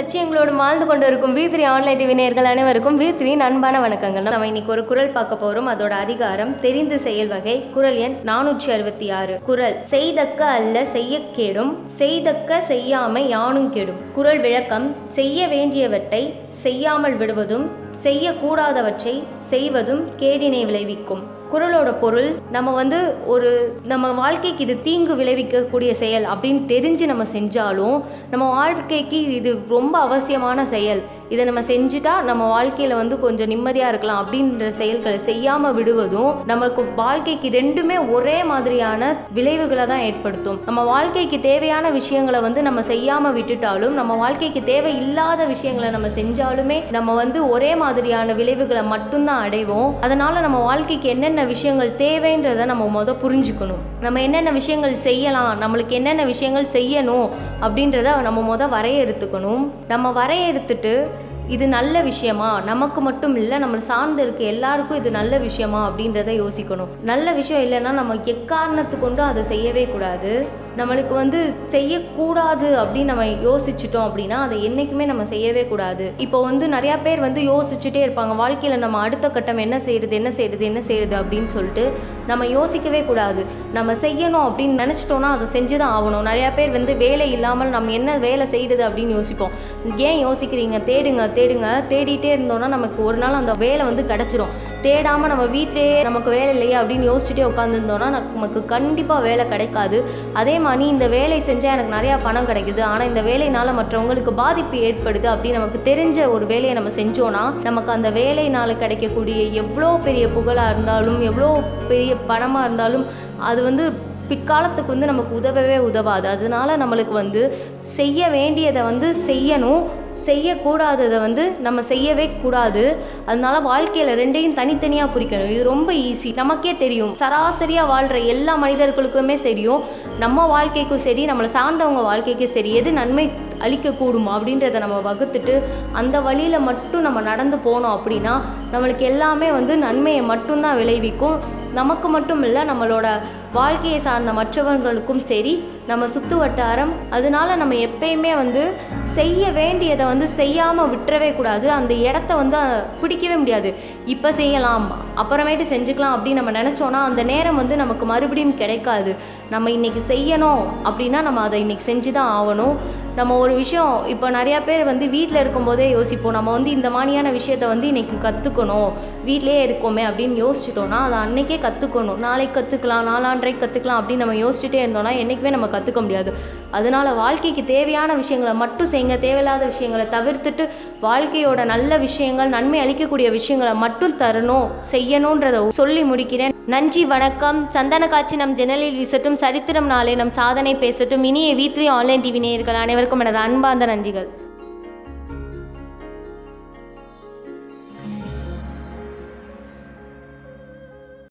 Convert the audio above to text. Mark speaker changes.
Speaker 1: லட்சியங்களோடு வாழ்ந்து கொண்டு இருக்கும் வி த்ரீ ஆன்லைன் டிவி நேயர்கள் அனைவருக்கும் வி த்ரீ அன்பான வணக்கங்கள் நம்ம இன்னைக்கு ஒரு குரல் பார்க்க போறோம் அதோட அதிகாரம் தெரிந்து செயல் வகை குரல் எண் நானூற்றி அறுபத்தி ஆறு குரல் செய்தக்க அல்ல செய்ய கேடும் செய்தக்க செய்யாமை யானும் கெடும் குரல் விளக்கம் செய்ய வேண்டியவற்றை செய்யாமல் விடுவதும் செய்யக்கூடாதவற்றை செய்வதும் கேடினை விளைவிக்கும் குரலோட பொருள் நம்ம வந்து ஒரு நம்ம வாழ்க்கைக்கு இது தீங்கு விளைவிக்கக்கூடிய செயல் அப்படின்னு தெரிஞ்சு நம்ம செஞ்சாலும் நம்ம வாழ்க்கைக்கு இது ரொம்ப அவசியமான செயல் இதை நம்ம செஞ்சுட்டா நம்ம வாழ்க்கையில் வந்து கொஞ்சம் நிம்மதியாக இருக்கலாம் அப்படின்ற செயல்களை செய்யாமல் விடுவதும் நமக்கு வாழ்க்கைக்கு ரெண்டுமே ஒரே மாதிரியான விளைவுகளை தான் ஏற்படுத்தும் நம்ம வாழ்க்கைக்கு தேவையான விஷயங்களை வந்து நம்ம செய்யாமல் விட்டுட்டாலும் நம்ம வாழ்க்கைக்கு தேவை இல்லாத விஷயங்களை நம்ம செஞ்சாலுமே நம்ம வந்து ஒரே மாதிரியான விளைவுகளை மட்டும்தான் அடைவோம் அதனால நம்ம வாழ்க்கைக்கு என்னென்ன விஷயங்கள் தேவைன்றதை நம்ம முத புரிஞ்சுக்கணும் நம்ம என்னென்ன விஷயங்கள் செய்யலாம் நம்மளுக்கு என்னென்ன விஷயங்கள் செய்யணும் அப்படின்றத நம்ம முத வரையறுத்துக்கணும் நம்ம வரையறுத்துட்டு இது நல்ல விஷயமா நமக்கு மட்டும் இல்லை நம்மளை சார்ந்து இருக்க எல்லாருக்கும் இது நல்ல விஷயமா அப்படின்றத யோசிக்கணும் நல்ல விஷயம் இல்லைன்னா நம்ம எக்காரணத்து கொண்டும் அதை செய்யவே கூடாது நம்மளுக்கு வந்து செய்யக்கூடாது அப்படின்னு நம்ம யோசிச்சிட்டோம் அப்படின்னா அதை என்றைக்குமே நம்ம செய்யவே கூடாது இப்போ வந்து நிறையா பேர் வந்து யோசிச்சுட்டே இருப்பாங்க வாழ்க்கையில் நம்ம அடுத்த கட்டம் என்ன செய்யறது என்ன செய்யறது என்ன செய்யறது அப்படின்னு சொல்லிட்டு நம்ம யோசிக்கவே கூடாது நம்ம செய்யணும் அப்படின்னு நினச்சிட்டோன்னா அதை செஞ்சு தான் ஆகணும் நிறையா பேர் வந்து வேலை இல்லாமல் நம்ம என்ன வேலை செய்யறது அப்படின்னு யோசிப்போம் ஏன் யோசிக்கிறீங்க தேடுங்க தேடுங்க தேடிட்டே இருந்தோம்னா நமக்கு ஒரு நாள் அந்த வேலை வந்து கிடச்சிரும் தேடாமல் நம்ம வீட்டிலேயே நமக்கு வேலை இல்லையா அப்படின்னு யோசிச்சுட்டே உட்காந்துருந்தோம்னா நமக்கு கண்டிப்பாக வேலை கிடைக்காது அதே மாதிரி இந்த வேலை செஞ்சால் எனக்கு நிறையா பணம் கிடைக்குது ஆனால் இந்த வேலையினால் மற்றவங்களுக்கு பாதிப்பு ஏற்படுது அப்படின்னு நமக்கு தெரிஞ்ச ஒரு வேலையை நம்ம செஞ்சோன்னா நமக்கு அந்த வேலையினால் கிடைக்கக்கூடிய எவ்வளோ பெரிய புகழாக இருந்தாலும் எவ்வளோ பெரிய பணமாக இருந்தாலும் அது வந்து பிற்காலத்துக்கு வந்து நமக்கு உதவவே உதவாது அதனால நம்மளுக்கு வந்து செய்ய வேண்டியதை வந்து செய்யணும் செய்யக்கூடாததை வந்து நம்ம செய்யவே கூடாது அதனால வாழ்க்கையில் ரெண்டையும் தனித்தனியாக பிரிக்கணும் இது ரொம்ப ஈஸி நமக்கே தெரியும் சராசரியாக வாழ்கிற எல்லா மனிதர்களுக்குமே தெரியும் நம்ம வாழ்க்கைக்கும் சரி நம்மளை சார்ந்தவங்க வாழ்க்கைக்கும் சரி எது நன்மை அளிக்கக்கூடும் அப்படின்றத நம்ம வகுத்துட்டு அந்த வழியில் மட்டும் நம்ம நடந்து போனோம் அப்படின்னா நம்மளுக்கு எல்லாமே வந்து நன்மையை மட்டும்தான் விளைவிக்கும் நமக்கு மட்டும் இல்லை நம்மளோட வாழ்க்கையை சார்ந்த மற்றவர்களுக்கும் சரி நம்ம சுற்று வட்டாரம் அதனால நம்ம எப்பயுமே வந்து செய்ய வேண்டியதை வந்து செய்யாமல் விட்டுறவே கூடாது அந்த இடத்த வந்து பிடிக்கவே முடியாது இப்போ செய்யலாம் அப்புறமேட்டு செஞ்சுக்கலாம் அப்படின்னு நம்ம நினச்சோன்னா அந்த நேரம் வந்து நமக்கு மறுபடியும் கிடைக்காது நம்ம இன்னைக்கு செய்யணும் அப்படின்னா நம்ம அதை இன்னைக்கு செஞ்சு தான் ஆகணும் நம்ம ஒரு விஷயம் இப்போ நிறையா பேர் வந்து வீட்டில் இருக்கும்போதே யோசிப்போம் நம்ம வந்து இந்த மாதிரியான விஷயத்த வந்து இன்னைக்கு கற்றுக்கணும் வீட்டிலே இருக்கோமே அப்படின்னு யோசிச்சிட்டோம்னா அதை அன்னைக்கே கற்றுக்கணும் நாளைக்கு கற்றுக்கலாம் நாளான்றைக்கு கற்றுக்கலாம் அப்படின்னு நம்ம யோசிச்சுட்டே இருந்தோம்னா என்றைக்குமே நம்ம கற்றுக்க முடியாது அதனால வாழ்க்கைக்கு தேவையான விஷயங்களை மட்டும் செய்யுங்க தேவையில்லாத விஷயங்களை தவிர்த்துட்டு வாழ்க்கையோட நல்ல விஷயங்கள் நன்மை அளிக்கக்கூடிய விஷயங்களை மட்டும் தரணும் செய்யணுன்றதை சொல்லி முடிக்கிறேன் நன்றி வணக்கம் சந்தன காட்சி நம் ஜன்னலில் வீசட்டும் சரித்திரம் நாளே நம் சாதனை பேசட்டும் இனிய வி த்ரீ ஆன்லைன் டிவி நேயர்கள் அனைவருக்கும் எனது அன்பார்ந்த நன்றிகள்